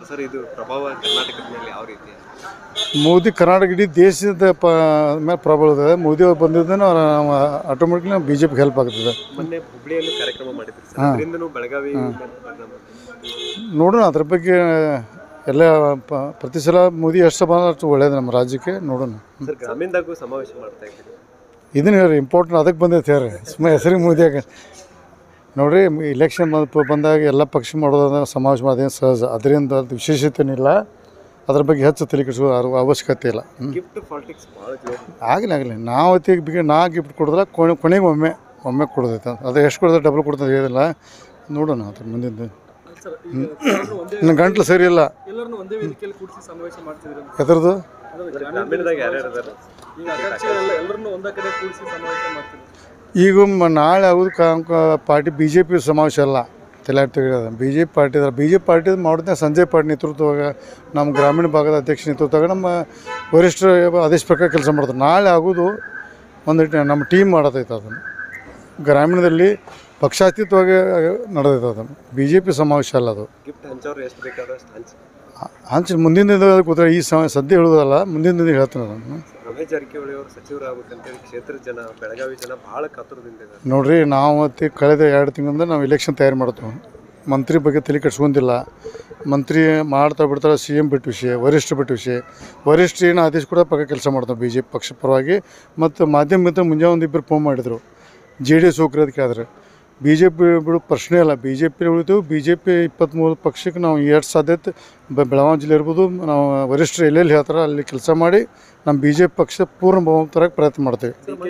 Sir ಇದು ಪ್ರಭಾವ ಕರ್ನಾಟಕದ ಮೇಲೆ ಯಾವ ರೀತಿ ಮೋದಿ ಕರ್ನಾಟಕ ಇಡೀ ದೇಶದ ಪ ಮೇಲೆ ಪ್ರಬಲ ಇದೆ ಮೋದಿ ಅವ್ರು ಬಂದಿದ್ದ ನಾವು ಆಟೋಮೆಟಿಕ್ಲಿ ಬಿ ಜೆ ಪಿಗೆ ಹೆಲ್ಪ್ ಆಗ್ತದೆ ಮೊನ್ನೆ ಹುಬ್ಳಿಯಲ್ಲಿ ಕಾರ್ಯಕ್ರಮ ಮಾಡಿದ್ರು ಸರ್ ಹಾ. ಅದರಿಂದನೂ ಬೆಳಗಾವಿ ನೋಡೋಣ ಅದ್ರ ಬಗ್ಗೆ ಎಲ್ಲ ಪ- ಪ್ರತಿ ಸಲ ಮೋದಿ ಎಷ್ಟು ಬಂದ್ರೆ ಅಷ್ಟು ಒಳ್ಳೇದು ನಮ್ಮ ರಾಜ್ಯಕ್ಕೆ ನೋಡೋಣ ಸರ್ ಗ್ರಾಮೀಣದಾಗೂ ಸಮಾವೇಶ ಮಾಡ್ತಾ ಇದ್ದೀರಿ ಇದನ್ನ ಹೇಳ್ರಿ ಇಂಪಾರ್ಟೆಂಟ್ ಅದಕ್ಕೆ ಬಂದೈತೆ ಹೇಳ್ರಿ ಸುಮ್ಮನೆ ಹೆಸರಿಗೆ ಮೋದಿಯಾಗ ನೋಡ್ರಿ ಇಲೆಕ್ಷನ್ ಬಂದ ಬಂದಾಗ ಎಲ್ಲ ಪಕ್ಷ ಮಾಡೋದಂದ್ರೆ ಸಮಾವೇಶ ಮಾಡೋದೇನು ಸಹಜ ಅದರಿಂದ ಅದು ವಿಶೇಷತೆನಿಲ್ಲ ಅದ್ರ ಬಗ್ಗೆ ಹೆಚ್ಚು ತಲೆ ಕೆಡಿಸೋ ಅವಶ್ಯಕತೆ ಇಲ್ಲ ಹ್ಮ್. ಗಿಫ್ಟ್ ಪಾಲಿಟಿಕ್ಸ್ ಭಾಳ ಜೋರು ಆಗಲಿ ಆಗಲಿ ನಾವು ಅತಿಗೆ ಬಿಗಿ ನಾ ಗಿಫ್ಟ್ ಕೊಡಿದ್ರೆ ಕೊನೆ ಕೊನೆಗೆ ಒಮ್ಮೆ ಒಮ್ಮೆ ಕೊಡೋದೈತೆ ಅದು ಎಷ್ಟು ಕೊಡಿದ್ರೆ ಡಬಲ್ ಕೊಡ್ತದೆ ಹೇಳಿಲ್ಲ ನೋಡೋಣ ಅದ್ರ ಮುಂದಿನ ಸರ್ ಈಗ ಎಲ್ಲರನ್ನೂ ಒಂದೇ ನನ್ನ ಗಂಟ್ಲು ಸರಿ ಇಲ್ಲ ಎಲ್ಲರನ್ನೂ ಒಂದೇ ವೇದಿಕೆಯಲ್ಲಿ ಕೂಡಿಸಿ ಸಮಾವೇಶ ಮಾಡ್ತಿದ್ರು ಎದ್ರದ್ದು ಗ್ರಾಮೀಣದಾಗ ಯಾರ್ಯಾರು ಇದಾರೆ ಈಗ ಅಧ್ಯಕ್ಷರೆಲ್ಲ ಎಲ್ಲರನ್ನೂ ಒಂದೇ ಕಡೆ ಕೂಡಿಸಿ ಸಮಾವೇಶ ಮಾಡ್ತಿದ್ರು ಈಗ ಮ- ನಾಳೆ ಆಗೋದು ಕಾ ಪಾರ್ಟಿ ಬಿ ಜೆ ಪಿ ಸಮಾವೇಶ ಅಲ್ಲ ತಲೆ ತೆಗೆದ B J P party B J P party ಮಾಡಿದ್ದೆ ಸಂಜಯ್ ಪಾಟೀಲ್ ನೇತೃತ್ವದಾಗ ನಮ್ಮ ಗ್ರಾಮೀಣ ಭಾಗದ ಅಧ್ಯಕ್ಷ ನೇತೃತ್ವದಾಗ ನಮ್ಮ ವರಿಷ್ಠರ ಆದೇಶ ಪ್ರಕಾರ ಕೆಲಸ ಮಾಡ್ತಾರೆ ನಾಳೆ ಆಗೋದು ಒಂದು ನಮ್ಮ ಟೀಮ್ ಮಾಡತೈತೆ ಅದನ್ನು ಗ್ರಾಮೀಣದಲ್ಲಿ ಪಕ್ಷಾತೀತವಾಗಿ ನಡೆದೈತೆ ಅದನ್ನು ಬಿ ಜೆ ಪಿ ಸಮಾವೇಶ ಅಲ್ಲ ಅದು ಗಿಫ್ಟ್ ಹಂಚೋರು ಎಷ್ಟು ಬೇಕಾದಷ್ಟು ಹಂಚಿ ಹಂಚಿ ಮುಂದಿನ ದಿನದಾಗ ಕೂತ್ರೆ ಈ ಸ ಸದ್ಯ ಹೇಳೋದಲ್ಲ ಮುಂದಿನ ದಿನ ಹೇಳ್ತೀನಿ ಅದನ್ನು ರಮೇಶ್ ಜಾರಕಿಹೊಳಿ ಅವರು ಸಚಿವರಾಗಬೇಕಂತೇಳಿ ಕ್ಷೇತ್ರದ ಜನ ಬೆಳಗಾವಿ ಜನ ಬಹಳ ಕಾತುರದಿಂದ ಇದ್ದಾರೆ ನೋಡ್ರಿ ನಾವು ಮತ್ತೆ ಕಳೆದ ಎರಡು ತಿಂಗಳಿಂದ ನಾವು ಎಲೆಕ್ಷನ್ ತಯಾರು ಮಾಡ್ತೀವಿ ಮಂತ್ರಿ ಬಗ್ಗೆ ತಲೆ ಕೆಡ್ಸ್ಕೊಂಡಿಲ್ಲ ಮಂತ್ರಿ ಮಾಡ್ತಾ ಬಿಡ್ತಾರೆ ಸಿ ಎಮ್ ಬಿಟ್ಟು ವಿಷಯ ವರಿಷ್ಠ ಬಿಟ್ಟು ವಿಷಯ ವರಿಷ್ಠ ಏನು ಆದೇಶ ಕೂಡ ಪಕ್ಕ ಕೆಲಸ ಮಾಡ್ತಾವೆ ಬಿ ಜೆ ಪಿ ಪಕ್ಷ ಪರವಾಗಿ ಮತ್ತು ಮಾಧ್ಯಮ ಮಿತ್ರ ಮುಂಜಾನೆ ಒಂದು ಇಬ್ಬರು ಫೋನ್ ಮಾಡಿದರು ಜೆ ಡಿ ಎಸ್ ಹೋಗ್ರದಕ್ಕೆ ಆದ್ರೆ ಬಿ ಜೆ ಪಿ ಬಿಡು ಪ್ರಶ್ನೆ ಇಲ್ಲ ಬಿ ಜೆ ಪಿ ಉಳಿತೀವಿ ಬಿ ಜೆ ಪಿ ಇಪ್ಪತ್ತ್ಮೂರು ಪಕ್ಷಕ್ಕೆ ನಾವು ಎಷ್ಟು ಸಾಧ್ಯತೆ ಬ- ಬೆಳಗಾವಿ ಜಿಲ್ಲೆ ಇರ್ಬೋದು ನಾವು ವರಿಷ್ಠರು ಎಲ್ಲೆಲ್ಲಿ ಹೇಳ್ತಾರೆ ಅಲ್ಲಿ ಕೆಲಸ ಮಾಡಿ ನಮ್ಮ ಬಿ ಜೆ ಪಿ ಪಕ್ಷ ಪೂರ್ಣ ಬಹುಮತ ತರಕ್ಕೆ ಪ್ರಯತ್ನ ಮಾಡ್ತೀವಿ